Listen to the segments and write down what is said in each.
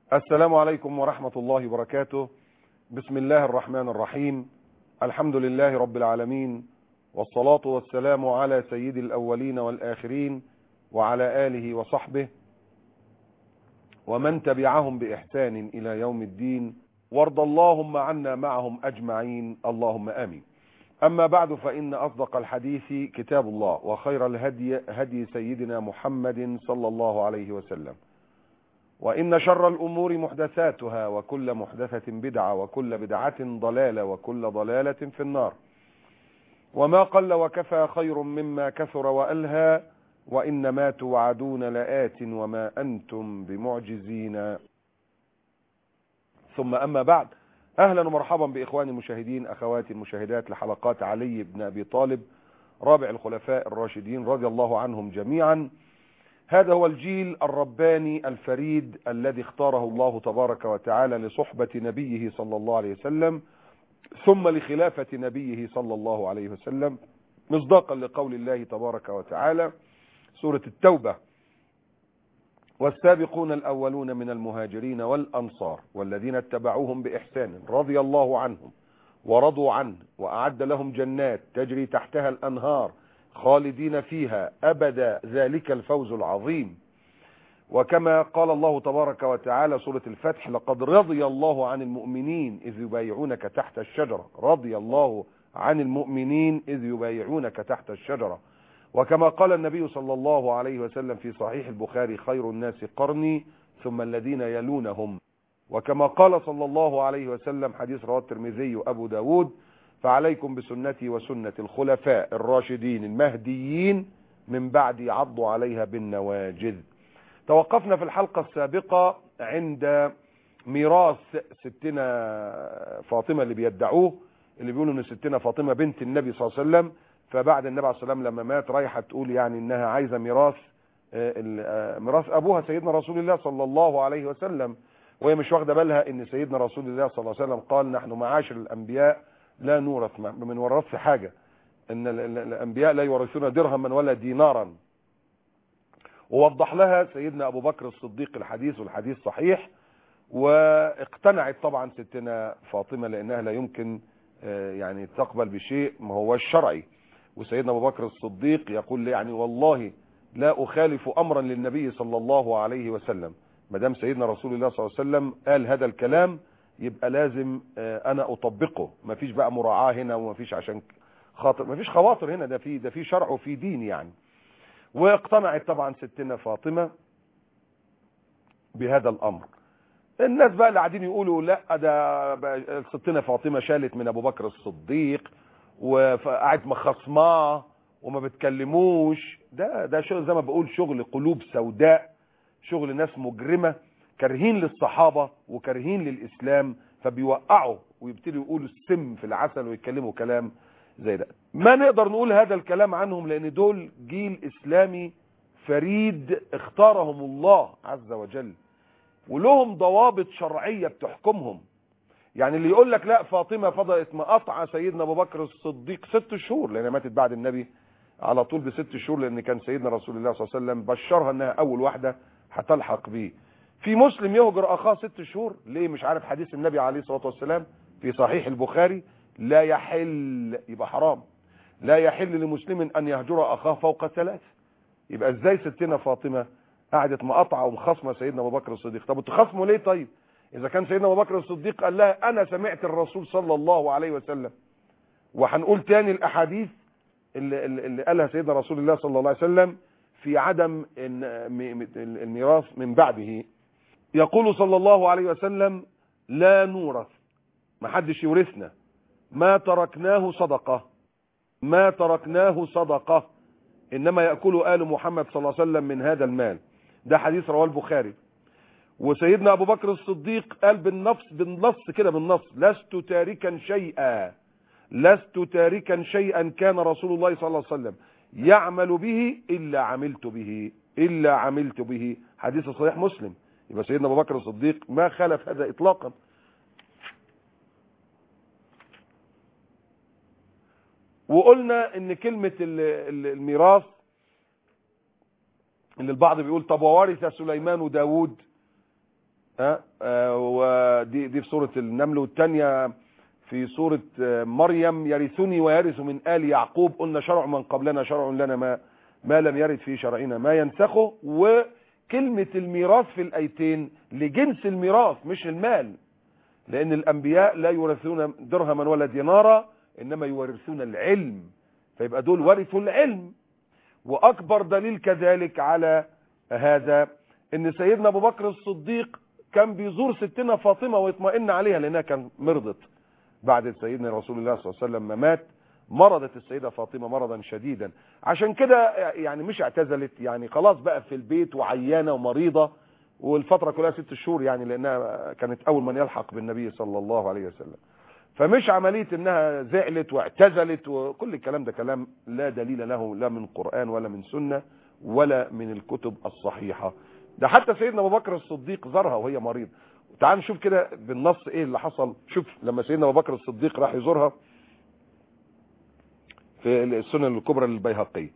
السلام عليكم ورحمة الله وبركاته بسم الله الرحمن الرحيم الحمد لله رب العالمين والصلاة والسلام على سيد الأولين والآخرين وعلى آله وصحبه ومن تبعهم بإحسان إلى يوم الدين وارض اللهم عنا معهم أجمعين اللهم آمين أما بعد فإن أصدق الحديث كتاب الله وخير الهدي هدي سيدنا محمد صلى الله عليه وسلم وإن شر الأمور محدثاتها وكل محدثة بدعة وكل بدعة ضلالة وكل ضلالة في النار وما قل وكفى خير مما كثر وألهى وإنما توعدون لآت وما أنتم بمعجزين ثم أما بعد أهلا ومرحبا بإخواني المشاهدين أخواتي المشاهدات لحلقات علي بن أبي طالب رابع الخلفاء الراشدين رضي الله عنهم جميعا هذا هو الجيل الرباني الفريد الذي اختاره الله تبارك وتعالى لصحبة نبيه صلى الله عليه وسلم ثم لخلافة نبيه صلى الله عليه وسلم مصداقا لقول الله تبارك وتعالى سورة التوبة والسابقون الأولون من المهاجرين والأنصار والذين اتبعوهم بإحسان رضي الله عنهم ورضوا عنه وأعد لهم جنات تجري تحتها الأنهار خالدين فيها أبدا ذلك الفوز العظيم وكما قال الله تبارك وتعالى سورة الفتح لقد رضي الله عن المؤمنين إذ يبايعونك تحت الشجرة رضي الله عن المؤمنين إذ يبايعونك تحت الشجرة وكما قال النبي صلى الله عليه وسلم في صحيح البخاري خير الناس قرني ثم الذين يلونهم وكما قال صلى الله عليه وسلم حديث رواه الترمذي وأبو داود فعليكم بسنتي وسنة الخلفاء الراشدين المهديين من بعد عضوا عليها بالنواجذ توقفنا في الحلقة السابقة عند ميراث ستنا فاطمة اللي بيدعوه اللي بيقولوا ان ستنا فاطمة بنت النبي صلى الله عليه وسلم فبعد النبي عليه الصلاة والسلام لما مات رايحة تقول يعني انها عايزة ميراث ميراث ابوها سيدنا رسول الله صلى الله عليه وسلم وهي مش واخده بالها ان سيدنا رسول الله صلى الله عليه وسلم قال نحن معاشر الانبياء لا نورث ما بنورثش حاجة ان الانبياء لا يورثون درهما ولا دينارا ووضح لها سيدنا ابو بكر الصديق الحديث والحديث صحيح واقتنعت طبعا ستنا فاطمة لانها لا يمكن يعني تقبل بشيء ما هو الشرعي وسيدنا ابو بكر الصديق يقول يعني والله لا اخالف امرا للنبي صلى الله عليه وسلم ما دام سيدنا رسول الله صلى الله عليه وسلم قال هذا الكلام يبقى لازم انا اطبقه مفيش بقى مراعاه هنا ومفيش عشان خاطر مفيش خواطر هنا ده في ده في شرع وفي دين يعني واقتنعت طبعا ستنا فاطمه بهذا الامر الناس بقى اللي قاعدين يقولوا لا ده ستنا فاطمه شالت من ابو بكر الصديق وقعدت مخصماه وما بتكلموش ده ده شغل زي ما بقول شغل قلوب سوداء شغل ناس مجرمه كارهين للصحابة وكارهين للإسلام فبيوقعوا ويبتدوا يقولوا السم في العسل ويتكلموا كلام زي ده ما نقدر نقول هذا الكلام عنهم لأن دول جيل إسلامي فريد اختارهم الله عز وجل ولهم ضوابط شرعية بتحكمهم يعني اللي يقول لك لا فاطمة فضلت مقاطعة سيدنا أبو بكر الصديق ست شهور لأنها ماتت بعد النبي على طول بست شهور لأن كان سيدنا رسول الله صلى الله عليه وسلم بشرها أنها أول واحدة هتلحق بيه في مسلم يهجر اخاه ست شهور ليه مش عارف حديث النبي عليه الصلاة والسلام في صحيح البخاري لا يحل يبقى حرام لا يحل لمسلم ان يهجر اخاه فوق ثلاث يبقى ازاي ستنا فاطمة قعدت مقاطعة ومخصمة سيدنا ابو بكر الصديق طب تخصموا ليه طيب اذا كان سيدنا ابو بكر الصديق قال لها انا سمعت الرسول صلى الله عليه وسلم وهنقول تاني الاحاديث اللي, اللي قالها سيدنا رسول الله صلى الله عليه وسلم في عدم الميراث من بعده يقول صلى الله عليه وسلم لا نورث ما حدش يورثنا ما تركناه صدقة ما تركناه صدقة إنما يأكل آل محمد صلى الله عليه وسلم من هذا المال ده حديث رواه البخاري وسيدنا أبو بكر الصديق قال بالنفس بالنص كده بالنص لست تاركا شيئا لست تاركا شيئا كان رسول الله صلى الله عليه وسلم يعمل به إلا عملت به إلا عملت به حديث صحيح مسلم يبقى سيدنا ابو بكر الصديق ما خالف هذا اطلاقا وقلنا ان كلمة الميراث اللي البعض بيقول طب وورث سليمان وداود ها آه، ودي دي في سورة النمل والثانيه في سورة آه، مريم يرثني ويرث من آل يعقوب قلنا شرع من قبلنا شرع لنا ما ما لم يرد في شرعنا ما ينسخه وكلمة الميراث في الأيتين لجنس الميراث مش المال لأن الأنبياء لا يورثون درهما ولا دينارا إنما يورثون العلم فيبقى دول ورثوا العلم وأكبر دليل كذلك على هذا إن سيدنا أبو بكر الصديق كان بيزور ستنا فاطمة ويطمئن عليها لأنها كان مرضت بعد سيدنا رسول الله صلى الله عليه وسلم ما مات مرضت السيدة فاطمة مرضا شديدا عشان كده يعني مش اعتزلت يعني خلاص بقى في البيت وعيانة ومريضة والفترة كلها ست شهور يعني لانها كانت اول من يلحق بالنبي صلى الله عليه وسلم فمش عملية انها زعلت واعتزلت وكل الكلام ده كلام لا دليل له لا من قرآن ولا من سنة ولا من الكتب الصحيحة ده حتى سيدنا ابو بكر الصديق زارها وهي مريض تعال نشوف كده بالنص ايه اللي حصل شوف لما سيدنا ابو بكر الصديق راح يزورها في السنن الكبرى للبيهقي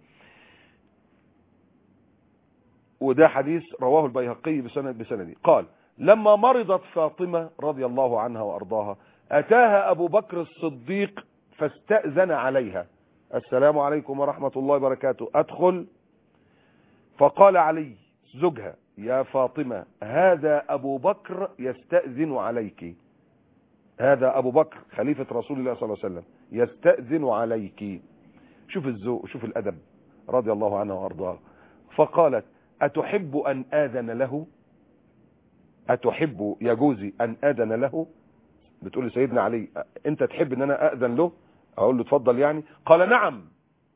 وده حديث رواه البيهقي بسند بسنده قال لما مرضت فاطمة رضي الله عنها وأرضاها أتاها أبو بكر الصديق فاستأذن عليها السلام عليكم ورحمة الله وبركاته أدخل فقال علي زوجها يا فاطمة هذا أبو بكر يستأذن عليك هذا أبو بكر خليفة رسول الله صلى الله عليه وسلم يستأذن عليك شوف الذوق شوف الأدب رضي الله عنها وأرضاها فقالت أتحب أن آذن له أتحب يا جوزي أن آذن له بتقول لسيدنا علي أنت تحب أن أنا أذن له أقول له اتفضل يعني قال نعم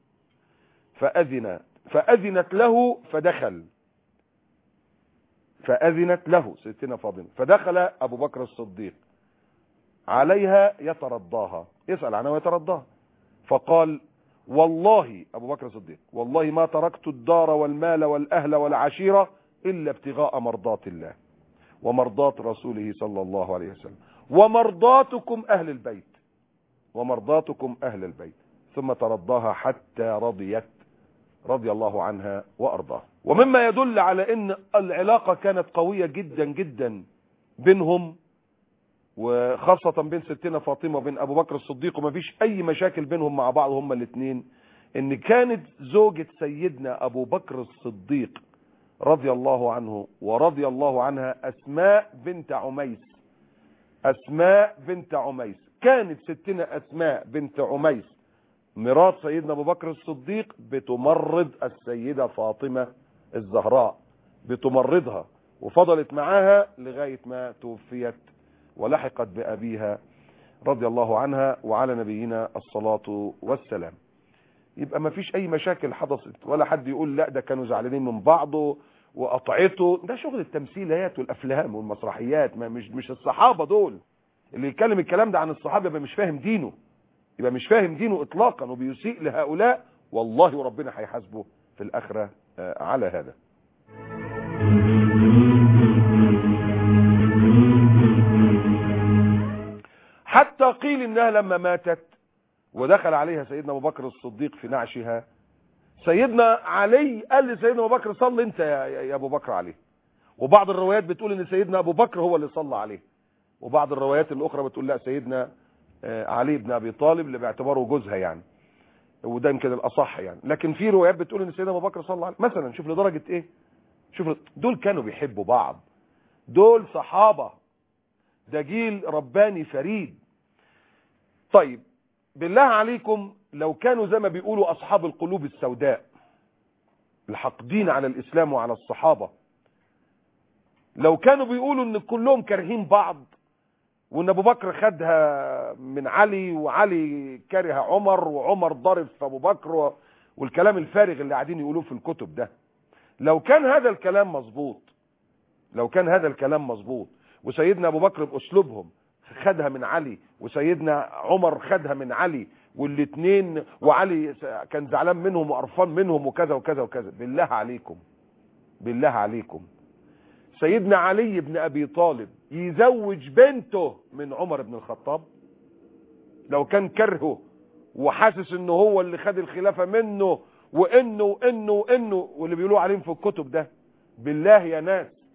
فأذن فأذنت له فدخل فأذنت له ستنا فاطمة فدخل أبو بكر الصديق عليها يترضاها يسأل عنها ويترضاها فقال والله أبو بكر الصديق والله ما تركت الدار والمال والأهل والعشيرة إلا ابتغاء مرضات الله ومرضات رسوله صلى الله عليه وسلم ومرضاتكم أهل البيت ومرضاتكم أهل البيت ثم ترضاها حتى رضيت رضي الله عنها وأرضاها ومما يدل على أن العلاقة كانت قوية جدا جدا بينهم وخاصة بين ستنا فاطمة وبين ابو بكر الصديق وما فيش اي مشاكل بينهم مع بعض هما الاثنين ان كانت زوجة سيدنا ابو بكر الصديق رضي الله عنه ورضي الله عنها اسماء بنت عميس اسماء بنت عميس كانت ستنا اسماء بنت عميس مرات سيدنا ابو بكر الصديق بتمرض السيدة فاطمة الزهراء بتمرضها وفضلت معاها لغاية ما توفيت ولحقت بأبيها رضي الله عنها وعلى نبينا الصلاة والسلام يبقى ما فيش أي مشاكل حدثت ولا حد يقول لا ده كانوا زعلانين من بعضه وقطعته ده شغل التمثيليات والأفلام والمسرحيات ما مش مش الصحابة دول اللي يتكلم الكلام ده عن الصحابة يبقى مش فاهم دينه يبقى مش فاهم دينه إطلاقا وبيسيء لهؤلاء والله ربنا هيحاسبه في الآخرة على هذا حتى قيل انها لما ماتت ودخل عليها سيدنا ابو بكر الصديق في نعشها سيدنا علي قال لسيدنا ابو بكر صلي انت يا, يا ابو بكر عليه وبعض الروايات بتقول ان سيدنا ابو بكر هو اللي صلى عليه وبعض الروايات الاخرى بتقول لا سيدنا علي بن ابي طالب اللي باعتباره جوزها يعني وده يمكن الاصح يعني لكن في روايات بتقول ان سيدنا ابو بكر صلى عليه مثلا شوف لدرجه ايه شوف دول كانوا بيحبوا بعض دول صحابه ده جيل رباني فريد طيب بالله عليكم لو كانوا زي ما بيقولوا أصحاب القلوب السوداء الحقدين على الإسلام وعلى الصحابة لو كانوا بيقولوا ان كلهم كارهين بعض وان ابو بكر خدها من علي وعلي كره عمر وعمر ضرب في ابو بكر والكلام الفارغ اللي قاعدين يقولوه في الكتب ده لو كان هذا الكلام مظبوط لو كان هذا الكلام مظبوط وسيدنا ابو بكر باسلوبهم خدها من علي وسيدنا عمر خدها من علي والاثنين وعلي كان زعلان منهم وقرفان منهم وكذا وكذا وكذا بالله عليكم بالله عليكم سيدنا علي بن ابي طالب يزوج بنته من عمر بن الخطاب لو كان كرهه وحاسس انه هو اللي خد الخلافة منه وانه وانه وانه واللي بيقولوا عليهم في الكتب ده بالله يا ناس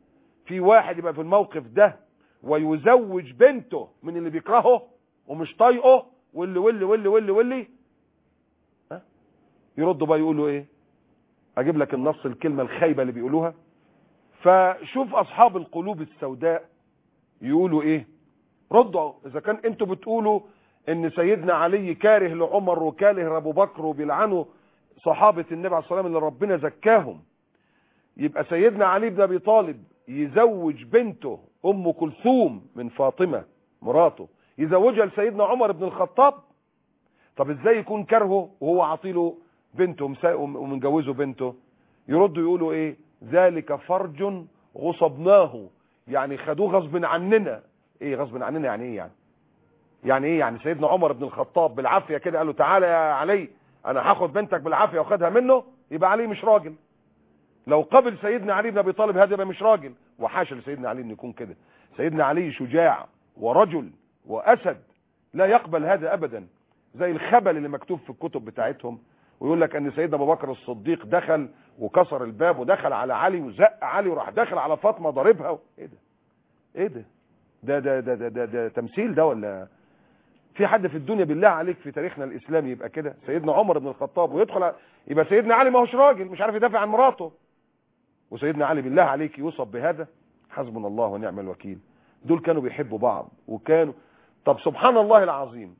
في واحد يبقى في الموقف ده ويزوج بنته من اللي بيكرهه ومش طايقه واللي واللي واللي واللي واللي ها يردوا بقى يقولوا ايه اجيب لك النص الكلمة الخايبة اللي بيقولوها فشوف اصحاب القلوب السوداء يقولوا ايه ردوا اذا كان انتوا بتقولوا ان سيدنا علي كاره لعمر وكاره ابو بكر وبيلعنوا صحابة النبي عليه الصلاة والسلام اللي ربنا زكاهم يبقى سيدنا علي بن ابي طالب يزوج بنته ام كلثوم من فاطمة مراته يزوجها لسيدنا عمر بن الخطاب طب ازاي يكون كرهه وهو عاطيله بنته ومسا- ومجوزه بنته يردوا يقولوا ايه ذلك فرج غصبناه يعني خدوه غصب عننا ايه غصب عننا يعني ايه يعني يعني ايه يعني سيدنا عمر بن الخطاب بالعافيه كده قال له تعالى يا علي انا هاخد بنتك بالعافيه واخدها منه يبقى علي مش راجل لو قبل سيدنا علي بن ابي طالب هذا يبقى مش راجل وحاشا لسيدنا علي انه يكون كده سيدنا علي شجاع ورجل واسد لا يقبل هذا ابدا زي الخبل اللي مكتوب في الكتب بتاعتهم ويقول لك ان سيدنا ابو بكر الصديق دخل وكسر الباب ودخل على علي وزق علي وراح داخل على فاطمه ضاربها ايه ده ايه ده ده ده ده ده, ده, ده تمثيل ده ولا في حد في الدنيا بالله عليك في تاريخنا الاسلامي يبقى كده سيدنا عمر بن الخطاب ويدخل ع- يبقى سيدنا علي ما هوش راجل مش عارف يدافع عن مراته وسيدنا علي بالله عليك يوصف بهذا حسبنا الله ونعم الوكيل دول كانوا بيحبوا بعض وكانوا طب سبحان الله العظيم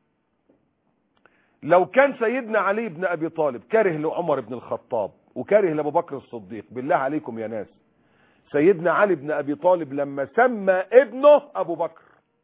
لو كان سيدنا علي بن ابي طالب كاره لعمر بن الخطاب وكاره لابو بكر الصديق بالله عليكم يا ناس سيدنا علي بن ابي طالب لما سمى ابنه ابو بكر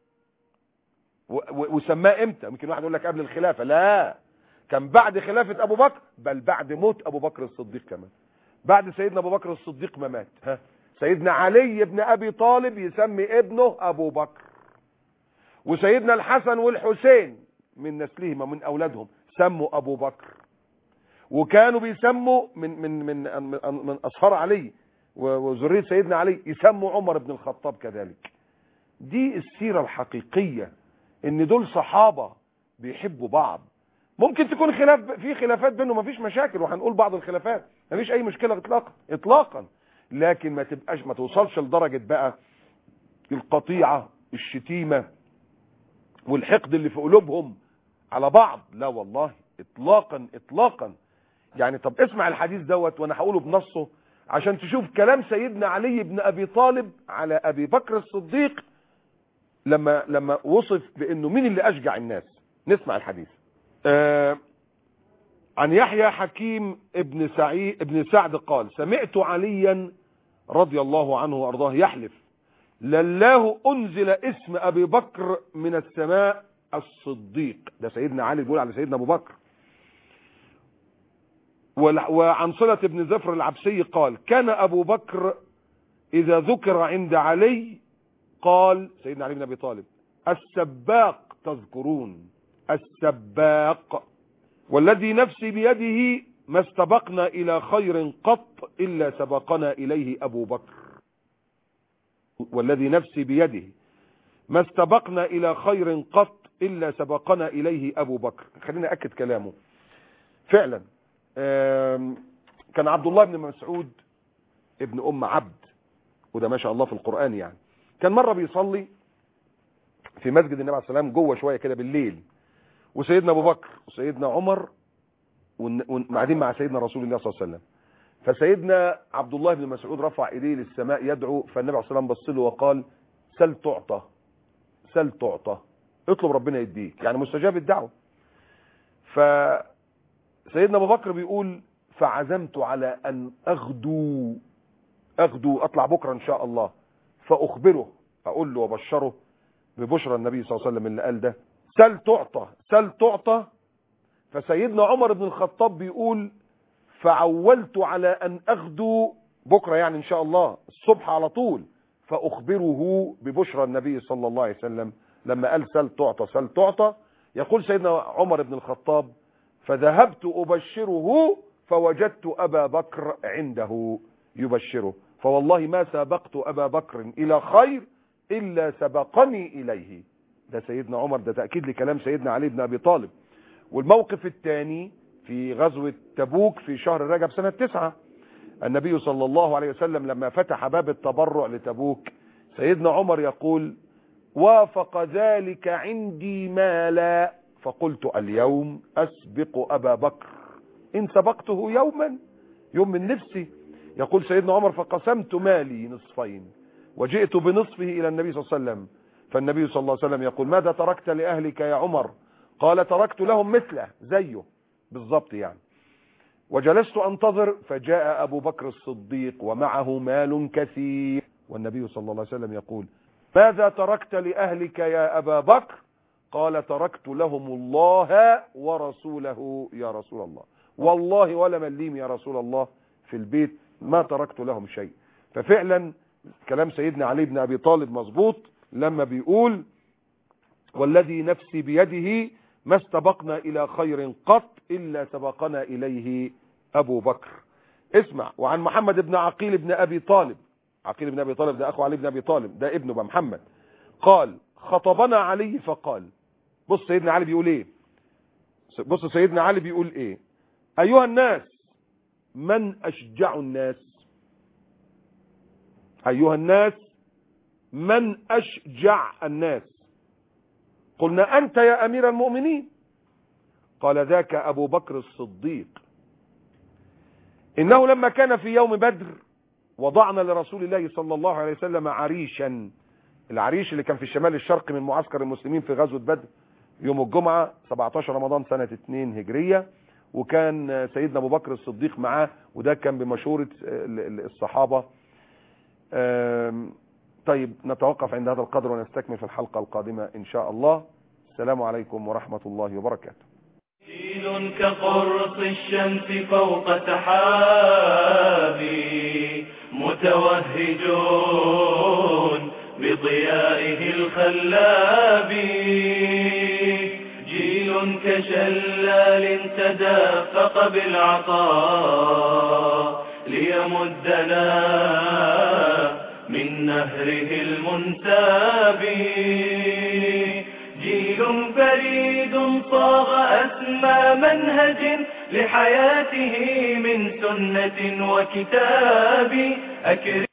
و- و- وسماه امتى يمكن واحد يقول لك قبل الخلافه لا كان بعد خلافه ابو بكر بل بعد موت ابو بكر الصديق كمان بعد سيدنا ابو بكر الصديق ما مات ها سيدنا علي بن ابي طالب يسمي ابنه ابو بكر وسيدنا الحسن والحسين من نسلهما من اولادهم سموا ابو بكر وكانوا بيسموا من من من من, من اصهار علي و- وذريه سيدنا علي يسموا عمر بن الخطاب كذلك دي السيره الحقيقيه ان دول صحابه بيحبوا بعض ممكن تكون خلاف في خلافات بينهم مفيش مشاكل وهنقول بعض الخلافات مفيش اي مشكله اطلاقا اطلاقا لكن ما تبقاش ما توصلش لدرجه بقى القطيعه الشتيمه والحقد اللي في قلوبهم على بعض لا والله اطلاقا اطلاقا يعني طب اسمع الحديث دوت وانا هقوله بنصه عشان تشوف كلام سيدنا علي بن ابي طالب على ابي بكر الصديق لما لما وصف بانه مين اللي اشجع الناس نسمع الحديث آه عن يحيى حكيم ابن سعيد ابن سعد قال سمعت عليا رضي الله عنه وارضاه يحلف لله انزل اسم ابي بكر من السماء الصديق ده سيدنا علي بيقول على سيدنا ابو بكر ول- وعن صلة بن زفر العبسي قال كان ابو بكر اذا ذكر عند علي قال سيدنا علي بن ابي طالب السباق تذكرون السباق والذي نفسي بيده ما استبقنا الى خير قط الا سبقنا اليه ابو بكر والذي نفسي بيده ما استبقنا الى خير قط الا سبقنا اليه ابو بكر خلينا اكد كلامه فعلا آم، كان عبد الله بن مسعود ابن ام عبد وده ما شاء الله في القران يعني كان مره بيصلي في مسجد النبي عليه السلام جوه شويه كده بالليل وسيدنا ابو بكر وسيدنا عمر ون- ون- قاعدين مع سيدنا رسول الله صلى الله عليه وسلم فسيدنا عبد الله بن مسعود رفع ايديه للسماء يدعو فالنبي عليه الصلاه والسلام بص له وقال سل تعطى سل تعطى اطلب ربنا يديك يعني مستجاب الدعوه فسيدنا ابو بكر بيقول فعزمت على ان اغدو اغدو اطلع بكره ان شاء الله فاخبره اقول له وابشره ببشرى النبي صلى الله عليه وسلم اللي قال ده سل تعطى سل تعطى فسيدنا عمر بن الخطاب بيقول فعولت على ان اغدو بكره يعني ان شاء الله الصبح على طول فاخبره ببشرى النبي صلى الله عليه وسلم لما قال سل تعطى سل تعطى يقول سيدنا عمر بن الخطاب فذهبت ابشره فوجدت ابا بكر عنده يبشره فوالله ما سابقت ابا بكر الى خير الا سبقني اليه ده سيدنا عمر ده تاكيد لكلام سيدنا علي بن ابي طالب والموقف الثاني في غزوة تبوك في شهر رجب سنة تسعة النبي صلى الله عليه وسلم لما فتح باب التبرع لتبوك سيدنا عمر يقول وافق ذلك عندي مالا فقلت اليوم أسبق أبا بكر إن سبقته يوما يوم من نفسي يقول سيدنا عمر فقسمت مالي نصفين وجئت بنصفه إلى النبي صلى الله عليه وسلم فالنبي صلى الله عليه وسلم يقول ماذا تركت لأهلك يا عمر قال تركت لهم مثله زيه بالضبط يعني وجلست أنتظر فجاء أبو بكر الصديق ومعه مال كثير والنبي صلى الله عليه وسلم يقول ماذا تركت لأهلك يا أبا بكر قال تركت لهم الله ورسوله يا رسول الله والله ولا مليم يا رسول الله في البيت ما تركت لهم شيء ففعلا كلام سيدنا علي بن أبي طالب مظبوط لما بيقول والذي نفسي بيده ما استبقنا إلى خير قط إلا سبقنا إليه أبو بكر اسمع وعن محمد بن عقيل بن أبي طالب عقيل بن أبي طالب ده أخو علي بن أبي طالب ده ابنه بقى محمد قال خطبنا علي فقال بص سيدنا علي بيقول ايه بص سيدنا علي بيقول ايه ايها الناس من اشجع الناس ايها الناس من اشجع الناس قلنا انت يا امير المؤمنين قال ذاك ابو بكر الصديق انه لما كان في يوم بدر وضعنا لرسول الله صلى الله عليه وسلم عريشا العريش اللي كان في الشمال الشرقي من معسكر المسلمين في غزوة بدر يوم الجمعة 17 رمضان سنة 2 هجرية وكان سيدنا ابو بكر الصديق معاه وده كان بمشورة الصحابة طيب نتوقف عند هذا القدر ونستكمل في الحلقة القادمة ان شاء الله السلام عليكم ورحمة الله وبركاته جيل كقرص الشمس فوق سحابي متوهجون بضيائه الخلاب جيل كشلال تدافق بالعطاء ليمدنا من نهره المنتاب جيل فريد صاغ أسمى منهج لحياته من سنة وكتاب أكرم